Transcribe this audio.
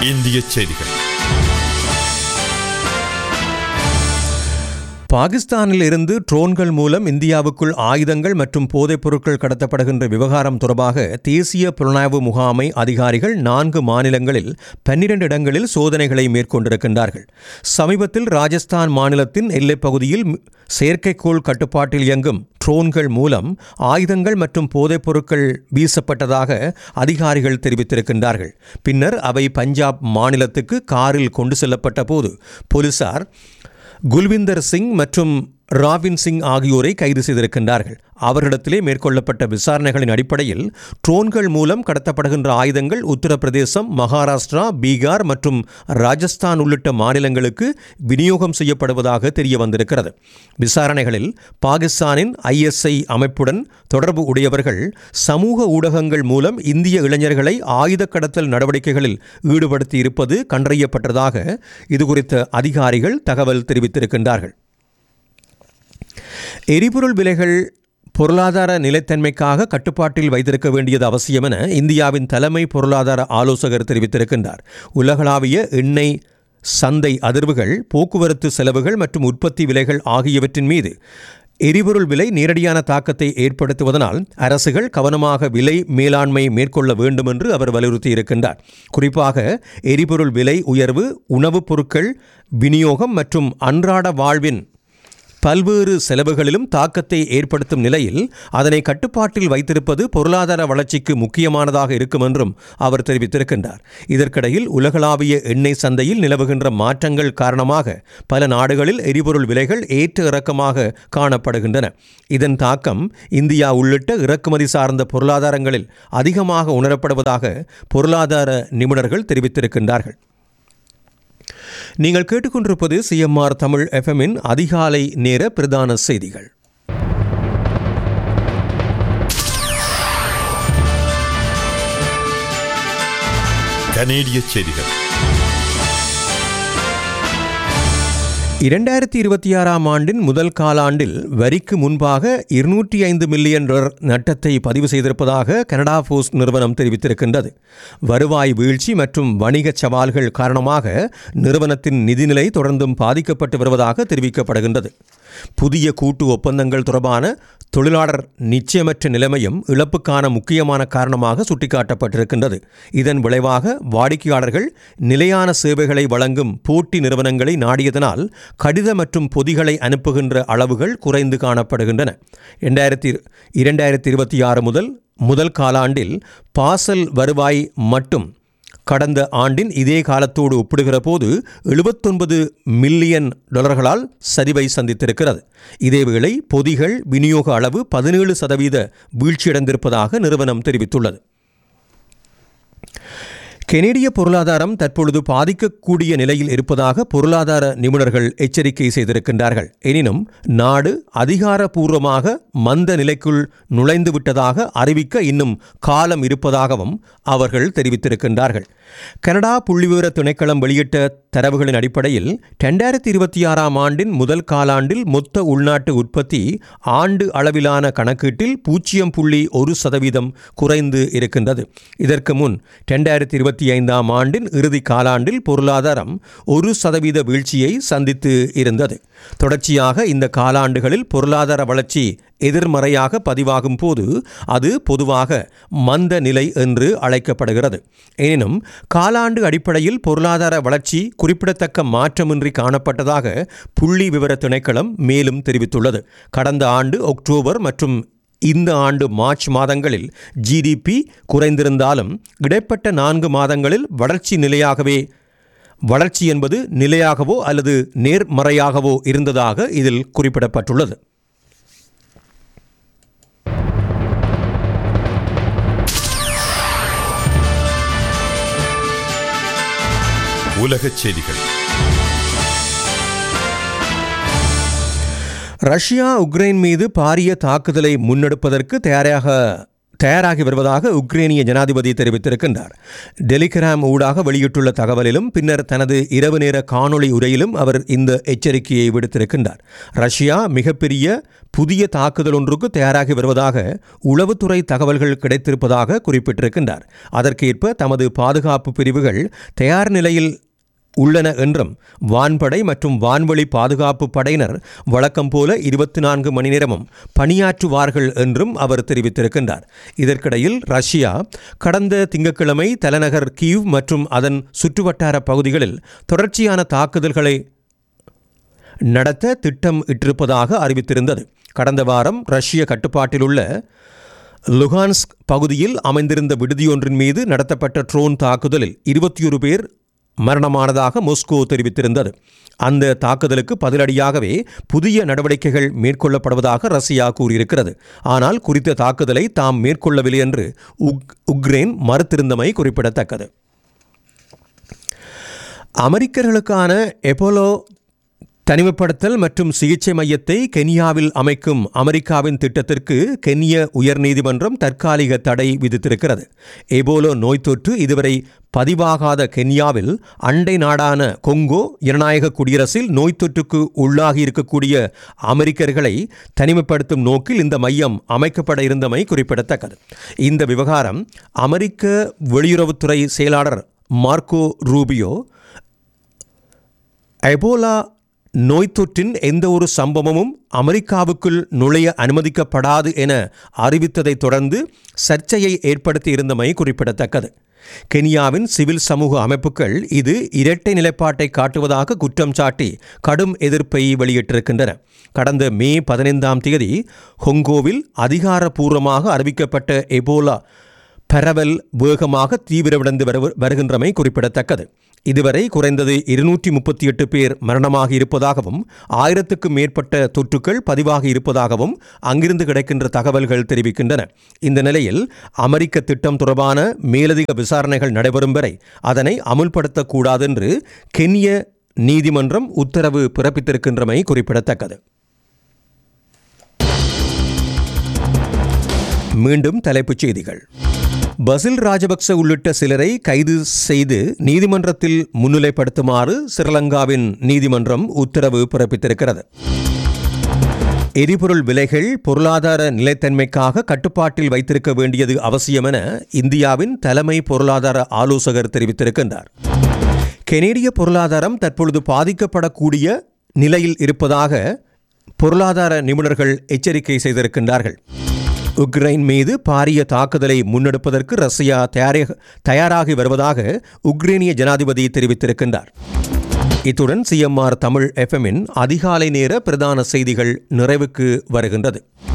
இந்திய செய்திகள் பாகிஸ்தானில் இருந்து ட்ரோன்கள் மூலம் இந்தியாவுக்குள் ஆயுதங்கள் மற்றும் போதைப் பொருட்கள் கடத்தப்படுகின்ற விவகாரம் தொடர்பாக தேசிய புலனாய்வு முகாமை அதிகாரிகள் நான்கு மாநிலங்களில் பன்னிரண்டு இடங்களில் சோதனைகளை மேற்கொண்டிருக்கின்றார்கள் சமீபத்தில் ராஜஸ்தான் மாநிலத்தின் எல்லைப் பகுதியில் மி- செயற்கைக்கோள் கட்டுப்பாட்டில் இயங்கும் ட்ரோன்கள் மூலம் ஆயுதங்கள் மற்றும் போதைப் பொருட்கள் வீசப்பட்டதாக அதிகாரிகள் தெரிவித்திருக்கின்றார்கள் பின்னர் அவை பஞ்சாப் மாநிலத்துக்கு காரில் கொண்டு செல்லப்பட்ட போது போலீசார் குல்விந்தர் சிங் மற்றும் ராபின் சிங் ஆகியோரை கைது செய்திருக்கின்றார்கள் அவர்களிடத்திலே மேற்கொள்ளப்பட்ட விசாரணைகளின் அடிப்படையில் ட்ரோன்கள் மூலம் கடத்தப்படுகின்ற ஆயுதங்கள் உத்தரப்பிரதேசம் மகாராஷ்டிரா பீகார் மற்றும் ராஜஸ்தான் உள்ளிட்ட மாநிலங்களுக்கு விநியோகம் செய்யப்படுவதாக தெரிய வந்திருக்கிறது விசாரணைகளில் பாகிஸ்தானின் ஐஎஸ்ஐ அமைப்புடன் தொடர்பு உடையவர்கள் சமூக ஊடகங்கள் மூலம் இந்திய இளைஞர்களை ஆயுத கடத்தல் நடவடிக்கைகளில் ஈடுபடுத்தி இருப்பது கண்டறியப்பட்டதாக இதுகுறித்த அதிகாரிகள் தகவல் தெரிவித்திருக்கின்றார்கள் எரிபொருள் விலைகள் பொருளாதார நிலைத்தன்மைக்காக கட்டுப்பாட்டில் வைத்திருக்க வேண்டியது அவசியம் என இந்தியாவின் தலைமை பொருளாதார ஆலோசகர் தெரிவித்திருக்கின்றார் உலகளாவிய எண்ணெய் சந்தை அதிர்வுகள் போக்குவரத்து செலவுகள் மற்றும் உற்பத்தி விலைகள் ஆகியவற்றின் மீது எரிபொருள் விலை நேரடியான தாக்கத்தை ஏற்படுத்துவதனால் அரசுகள் கவனமாக விலை மேலாண்மை மேற்கொள்ள வேண்டும் என்று அவர் வலியுறுத்தியிருக்கின்றார் குறிப்பாக எரிபொருள் விலை உயர்வு உணவுப் பொருட்கள் விநியோகம் மற்றும் அன்றாட வாழ்வின் பல்வேறு செலவுகளிலும் தாக்கத்தை ஏற்படுத்தும் நிலையில் அதனை கட்டுப்பாட்டில் வைத்திருப்பது பொருளாதார வளர்ச்சிக்கு முக்கியமானதாக இருக்கும் என்றும் அவர் தெரிவித்திருக்கின்றார் இதற்கிடையில் உலகளாவிய எண்ணெய் சந்தையில் நிலவுகின்ற மாற்றங்கள் காரணமாக பல நாடுகளில் எரிபொருள் விலைகள் ஏற்ற இறக்கமாக காணப்படுகின்றன இதன் தாக்கம் இந்தியா உள்ளிட்ட இறக்குமதி சார்ந்த பொருளாதாரங்களில் அதிகமாக உணரப்படுவதாக பொருளாதார நிபுணர்கள் தெரிவித்திருக்கின்றார்கள் நீங்கள் கேட்டுக்கொண்டிருப்பது சிஎம்ஆர் தமிழ் எஃப்எம்மின் அதிகாலை நேர பிரதான செய்திகள் கனேடிய செய்திகள் இரண்டாயிரத்தி இருபத்தி ஆறாம் ஆண்டின் முதல் காலாண்டில் வரிக்கு முன்பாக இருநூற்றி ஐந்து மில்லியன் டாலர் நட்டத்தை பதிவு செய்திருப்பதாக கனடா போஸ்ட் நிறுவனம் தெரிவித்திருக்கின்றது வருவாய் வீழ்ச்சி மற்றும் வணிக சவால்கள் காரணமாக நிறுவனத்தின் நிதிநிலை தொடர்ந்தும் பாதிக்கப்பட்டு வருவதாக தெரிவிக்கப்படுகின்றது புதிய கூட்டு ஒப்பந்தங்கள் தொடர்பான தொழிலாளர் நிச்சயமற்ற நிலைமையும் இழப்புக்கான முக்கியமான காரணமாக சுட்டிக்காட்டப்பட்டிருக்கின்றது இதன் விளைவாக வாடிக்கையாளர்கள் நிலையான சேவைகளை வழங்கும் போட்டி நிறுவனங்களை நாடியதனால் கடித மற்றும் பொதிகளை அனுப்புகின்ற அளவுகள் குறைந்து காணப்படுகின்றன இரண்டாயிரத்தி இரண்டாயிரத்தி இருபத்தி ஆறு முதல் முதல் காலாண்டில் பாசல் வருவாய் மட்டும் கடந்த ஆண்டின் இதே காலத்தோடு ஒப்பிடுகிற போது எழுபத்தொன்பது மில்லியன் டாலர்களால் சரிவை சந்தித்திருக்கிறது இதேவேளை பொதிகள் விநியோக அளவு பதினேழு சதவீத வீழ்ச்சியடைந்திருப்பதாக நிறுவனம் தெரிவித்துள்ளது கெனடிய பொருளாதாரம் தற்பொழுது பாதிக்கக்கூடிய நிலையில் இருப்பதாக பொருளாதார நிபுணர்கள் எச்சரிக்கை செய்திருக்கின்றார்கள் எனினும் நாடு அதிகாரப்பூர்வமாக மந்த நிலைக்குள் நுழைந்து விட்டதாக அறிவிக்க இன்னும் காலம் இருப்பதாகவும் அவர்கள் தெரிவித்திருக்கின்றார்கள் கனடா புள்ளிவிவர திணைக்களம் வெளியிட்ட தரவுகளின் அடிப்படையில் ரெண்டாயிரத்தி இருபத்தி ஆறாம் ஆண்டின் முதல் காலாண்டில் மொத்த உள்நாட்டு உற்பத்தி ஆண்டு அளவிலான கணக்கீட்டில் பூஜ்ஜியம் புள்ளி ஒரு சதவீதம் குறைந்து இருக்கின்றது இதற்கு முன் ரெண்டாயிரத்தி இருபத்தி ஐந்தாம் ஆண்டின் இறுதி காலாண்டில் பொருளாதாரம் ஒரு சதவீத வீழ்ச்சியை சந்தித்து இருந்தது தொடர்ச்சியாக இந்த காலாண்டுகளில் பொருளாதார வளர்ச்சி எதிர்மறையாக பதிவாகும் போது அது பொதுவாக மந்த நிலை என்று அழைக்கப்படுகிறது எனினும் காலாண்டு அடிப்படையில் பொருளாதார வளர்ச்சி குறிப்பிடத்தக்க மாற்றமின்றி காணப்பட்டதாக புள்ளி விவர திணைக்களம் மேலும் தெரிவித்துள்ளது கடந்த ஆண்டு அக்டோபர் மற்றும் இந்த ஆண்டு மார்ச் மாதங்களில் ஜிடிபி குறைந்திருந்தாலும் இடைப்பட்ட நான்கு மாதங்களில் வளர்ச்சி நிலையாகவே வளர்ச்சி என்பது நிலையாகவோ அல்லது நேர்மறையாகவோ இருந்ததாக இதில் குறிப்பிடப்பட்டுள்ளது உலகச் செய்திகள் ரஷ்யா உக்ரைன் மீது பாரிய தாக்குதலை முன்னெடுப்பதற்கு தயாராக தயாராகி வருவதாக உக்ரேனிய ஜனாதிபதி தெரிவித்திருக்கின்றார் டெலிகிராம் ஊடாக வெளியிட்டுள்ள தகவலிலும் பின்னர் தனது இரவு நேர காணொளி உரையிலும் அவர் இந்த எச்சரிக்கையை விடுத்திருக்கின்றார் ரஷ்யா மிகப்பெரிய புதிய தாக்குதல் ஒன்றுக்கு தயாராகி வருவதாக உளவுத்துறை தகவல்கள் கிடைத்திருப்பதாக குறிப்பிட்டிருக்கின்றார் அதற்கேற்ப தமது பாதுகாப்பு பிரிவுகள் தயார் நிலையில் உள்ளன என்றும் வான்படை மற்றும் வான்வழி பாதுகாப்பு படையினர் வழக்கம் போல இருபத்தி நான்கு மணி நேரமும் பணியாற்றுவார்கள் என்றும் அவர் தெரிவித்திருக்கின்றார் இதற்கிடையில் ரஷ்யா கடந்த திங்கட்கிழமை தலைநகர் கீவ் மற்றும் அதன் சுற்றுவட்டார பகுதிகளில் தொடர்ச்சியான தாக்குதல்களை நடத்த திட்டம் இட்டிருப்பதாக அறிவித்திருந்தது கடந்த வாரம் ரஷ்ய கட்டுப்பாட்டில் உள்ள லுகான்ஸ்க் பகுதியில் அமைந்திருந்த விடுதியொன்றின் மீது நடத்தப்பட்ட ட்ரோன் தாக்குதலில் இருபத்தியொரு பேர் மரணமானதாக மொஸ்கோ தெரிவித்திருந்தது அந்த தாக்குதலுக்கு பதிலடியாகவே புதிய நடவடிக்கைகள் மேற்கொள்ளப்படுவதாக ரஷ்யா கூறியிருக்கிறது ஆனால் குறித்த தாக்குதலை தாம் மேற்கொள்ளவில்லை என்று உக் உக்ரைன் மறுத்திருந்தமை குறிப்பிடத்தக்கது அமெரிக்கர்களுக்கான எபோலோ தனிமைப்படுத்தல் மற்றும் சிகிச்சை மையத்தை கென்யாவில் அமைக்கும் அமெரிக்காவின் திட்டத்திற்கு கென்ய உயர்நீதிமன்றம் தற்காலிக தடை விதித்திருக்கிறது எபோலோ நோய் தொற்று இதுவரை பதிவாகாத கென்யாவில் அண்டை நாடான கொங்கோ ஜனநாயக குடியரசில் நோய் தொற்றுக்கு உள்ளாகி இருக்கக்கூடிய அமெரிக்கர்களை தனிமைப்படுத்தும் நோக்கில் இந்த மையம் அமைக்கப்பட இருந்தமை குறிப்பிடத்தக்கது இந்த விவகாரம் அமெரிக்க வெளியுறவுத்துறை செயலாளர் மார்க்கோ ரூபியோ எபோலா நோய் தொற்றின் எந்த ஒரு சம்பவமும் அமெரிக்காவுக்குள் நுழைய அனுமதிக்கப்படாது என அறிவித்ததைத் தொடர்ந்து சர்ச்சையை ஏற்படுத்தியிருந்தமை குறிப்பிடத்தக்கது கென்யாவின் சிவில் சமூக அமைப்புகள் இது இரட்டை நிலைப்பாட்டை காட்டுவதாக குற்றம் சாட்டி கடும் எதிர்ப்பை வெளியிட்டிருக்கின்றன கடந்த மே பதினைந்தாம் தேதி ஹொங்கோவில் அதிகாரப்பூர்வமாக அறிவிக்கப்பட்ட எபோலா பரவல் வேகமாக தீவிரமடைந்து வரு- வருகின்றமை குறிப்பிடத்தக்கது இதுவரை குறைந்தது இருநூற்றி முப்பத்தி எட்டு பேர் மரணமாகி இருப்பதாகவும் ஆயிரத்துக்கும் மேற்பட்ட தொற்றுக்கள் பதிவாகி இருப்பதாகவும் அங்கிருந்து கிடைக்கின்ற தகவல்கள் தெரிவிக்கின்றன இந்த நிலையில் அமெரிக்க திட்டம் தொடர்பான மேலதிக விசாரணைகள் நடைபெறும் வரை அதனை அமுல்படுத்தக்கூடாது என்று கென்ய நீதிமன்றம் உத்தரவு பிறப்பித்திருக்கின்றமை குறிப்பிடத்தக்கது மீண்டும் தலைப்புச் செய்திகள் பசில் ராஜபக்ச உள்ளிட்ட சிலரை கைது செய்து நீதிமன்றத்தில் முன்னிலைப்படுத்துமாறு ஸ்ரீலங்காவின் நீதிமன்றம் உத்தரவு பிறப்பித்திருக்கிறது எரிபொருள் விலைகள் பொருளாதார நிலைத்தன்மைக்காக கட்டுப்பாட்டில் வைத்திருக்க வேண்டியது அவசியம் என இந்தியாவின் தலைமை பொருளாதார ஆலோசகர் தெரிவித்திருக்கின்றார் கெனேடிய பொருளாதாரம் தற்பொழுது பாதிக்கப்படக்கூடிய நிலையில் இருப்பதாக பொருளாதார நிபுணர்கள் எச்சரிக்கை செய்திருக்கின்றார்கள் உக்ரைன் மீது பாரிய தாக்குதலை முன்னெடுப்பதற்கு ரஷ்யா தயாரி- தயாராகி வருவதாக உக்ரைனிய ஜனாதிபதி தெரிவித்திருக்கின்றார் இத்துடன் சிஎம்ஆர் தமிழ் எஃப்எம்மின் அதிகாலை நேர பிரதான செய்திகள் நிறைவுக்கு வருகின்றது